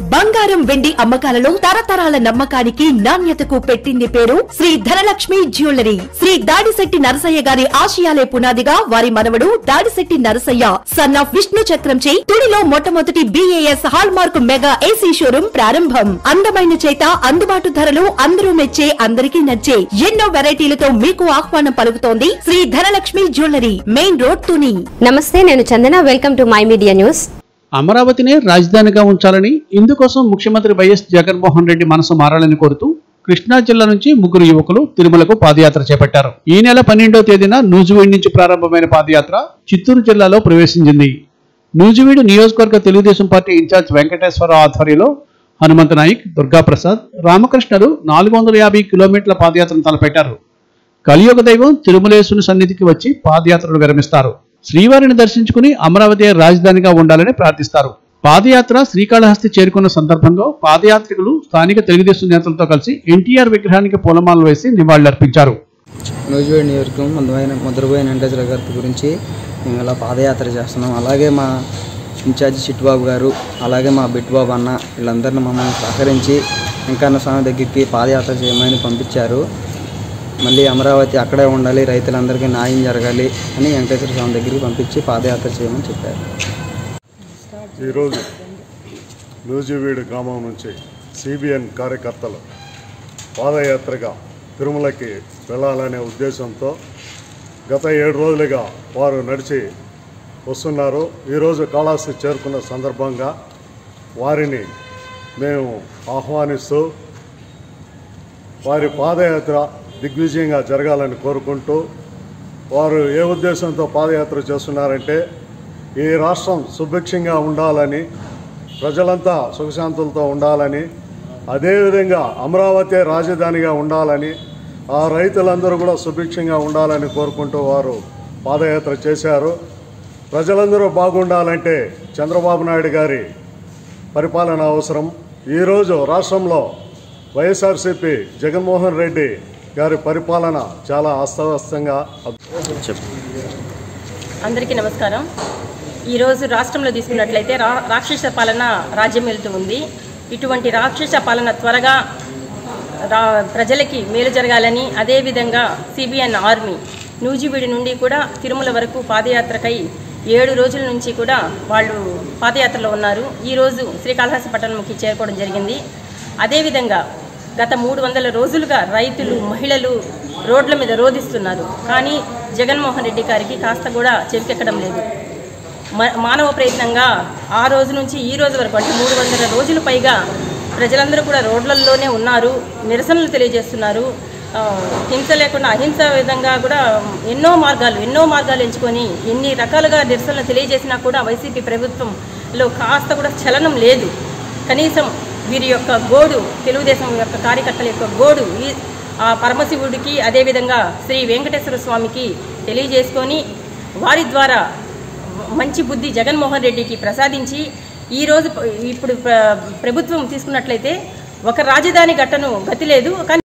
బంగారం వెండి అమ్మకాలలో తరతరాల నమ్మకానికి నాణ్యతకు పెట్టింది పేరు శ్రీ ధనలక్ష్మి జ్యువెలరీ శ్రీ దాడిశెట్టి నరసయ్య గారి ఆశయాలే పునాదిగా వారి మనవడు దాడిశెట్టి నరసయ్య సన్ ఆఫ్ విష్ణు చక్రంచే తుడిలో మొట్టమొదటి BIS hallmark mega AC showroom ప్రారంభం అందమైన చేత అందుబాటు ధరలు అందరూ మెచ్చే అందరికీ నచ్చే ఎన్నో వెరైటీలతో మీకు ఆహ్వానం పలుకుతోంది Shri Dhanalakshmi jewellery main road Tuni నమస్తే నేను Chandana welcome to my media news అమరావతినే రాజధానిగా ఉంచాలని ఇందుకోసం ముఖ్యమంత్రి వైఎస్ జగన్మోహన్ రెడ్డి మనసు మారాలని కోరుతూ కృష్ణా జిల్లా నుంచి ముగ్గురు యువకులు తిరుమలకు పాదయాత్ర చేపట్టారు ఈ నెల పన్నెండవ తేదీన నూజివీడు నుంచి ప్రారంభమైన పాదయాత్ర చిత్తూరు జిల్లాలో ప్రవేశించింది నూజివీడు నియోజకవర్గ తెలుగుదేశం పార్టీ ఇన్ఛార్జ్ వెంకటేశ్వరరావు ఆధ్వర్యంలో హనుమంత నాయక్ దుర్గాప్రసాద్ రామకృష్ణలు నాలుగు వందల యాభై కిలోమీటర్ల పాదయాత్రను తలపెట్టారు కలియుగ దైవం తిరుమలేశుని సన్నిధికి వచ్చి పాదయాత్రలు విరమిస్తారు శ్రీవారిని దర్శించుకుని అమరావతి రాజధానిగా ఉండాలని ప్రార్థిస్తారు పాదయాత్ర శ్రీకాళహస్తి చేరుకున్న సందర్భంగా పాదయాత్రికులు స్థానిక తెలుగుదేశం నేతలతో కలిసి ఎన్టీఆర్ విగ్రహానికి పూలమాలలు వేసి నివాళులర్పించారు నూజివేడ్ నియోజకవర్గం ముందుమైన ముద్రపోయిన వెంకటేశ్వర గారి గురించి మేము ఇలా పాదయాత్ర చేస్తున్నాం అలాగే మా ఇన్ఛార్జి చిట్టుబాబు గారు అలాగే మా బిట్టుబాబు అన్న వీళ్ళందరినీ మమ్మల్ని సహకరించి వెంకన్న స్వామి దగ్గరికి పాదయాత్ర చేయమని పంపించారు మళ్ళీ అమరావతి అక్కడే ఉండాలి రైతులందరికీ న్యాయం జరగాలి అని వెంకటేశ్వర స్వామి దగ్గరికి పంపించి పాదయాత్ర చేయమని చెప్పారు ఈరోజు నూజివీడు గ్రామం నుంచి సిబిఎన్ కార్యకర్తలు పాదయాత్రగా తిరుమలకి వెళ్ళాలనే ఉద్దేశంతో గత ఏడు రోజులుగా వారు నడిచి వస్తున్నారు ఈరోజు కాళహస్తి చేరుకున్న సందర్భంగా వారిని మేము ఆహ్వానిస్తూ వారి పాదయాత్ర దిగ్విజయంగా జరగాలని కోరుకుంటూ వారు ఏ ఉద్దేశంతో పాదయాత్ర చేస్తున్నారంటే ఈ రాష్ట్రం సుభిక్షంగా ఉండాలని ప్రజలంతా సుఖశాంతులతో ఉండాలని అదేవిధంగా అమరావతి రాజధానిగా ఉండాలని ఆ రైతులందరూ కూడా సుభిక్షంగా ఉండాలని కోరుకుంటూ వారు పాదయాత్ర చేశారు ప్రజలందరూ బాగుండాలంటే చంద్రబాబు నాయుడు గారి పరిపాలన అవసరం ఈరోజు రాష్ట్రంలో వైఎస్ఆర్సీపీ జగన్మోహన్ రెడ్డి గారి పరిపాలన చాలా అస్తవ్యస్తంగా అందరికీ నమస్కారం ఈరోజు రాష్ట్రంలో తీసుకున్నట్లయితే రా రాక్షస పాలన రాజ్యం వెళ్తూ ఉంది ఇటువంటి రాక్షస పాలన త్వరగా రా ప్రజలకి మేలు జరగాలని అదేవిధంగా సిబిఎన్ ఆర్మీ నూజివీడి నుండి కూడా తిరుమల వరకు పాదయాత్రకై ఏడు రోజుల నుంచి కూడా వాళ్ళు పాదయాత్రలో ఉన్నారు ఈరోజు శ్రీకాళహస్తి పట్టణంకి చేరుకోవడం జరిగింది అదేవిధంగా గత మూడు వందల రోజులుగా రైతులు మహిళలు రోడ్ల మీద రోధిస్తున్నారు కానీ జగన్మోహన్ రెడ్డి గారికి కాస్త కూడా చెవికెక్కడం లేదు మ- మానవ ప్రయత్నంగా ఆ రోజు నుంచి ఈ రోజు వరకు అంటే మూడు వందల రోజులు పైగా ప్రజలందరూ కూడా రోడ్లలోనే ఉన్నారు నిరసనలు తెలియజేస్తున్నారు ఆ, హింస లేకుండా అహింస విధంగా కూడా ఎన్నో మార్గాలు ఎన్నో మార్గాలు ఎంచుకొని ఎన్ని రకాలుగా నిరసనలు తెలియజేసినా కూడా వైసీపీ ప్రభుత్వంలో కాస్త కూడా చలనం లేదు కనీసం వీరి యొక్క గోడు తెలుగుదేశం యొక్క కార్యకర్తల యొక్క గోడు ఈ ఆ పరమశివుడికి అదేవిధంగా శ్రీ వెంకటేశ్వర స్వామికి తెలియజేసుకొని వారి ద్వారా మంచి బుద్ధి జగన్మోహన్ రెడ్డికి ప్రసాదించి ఈరోజు ఇప్పుడు ప్ర- ప్రభుత్వం తీసుకున్నట్లయితే ఒక రాజధాని ఘట్టను గతి లేదు కానీ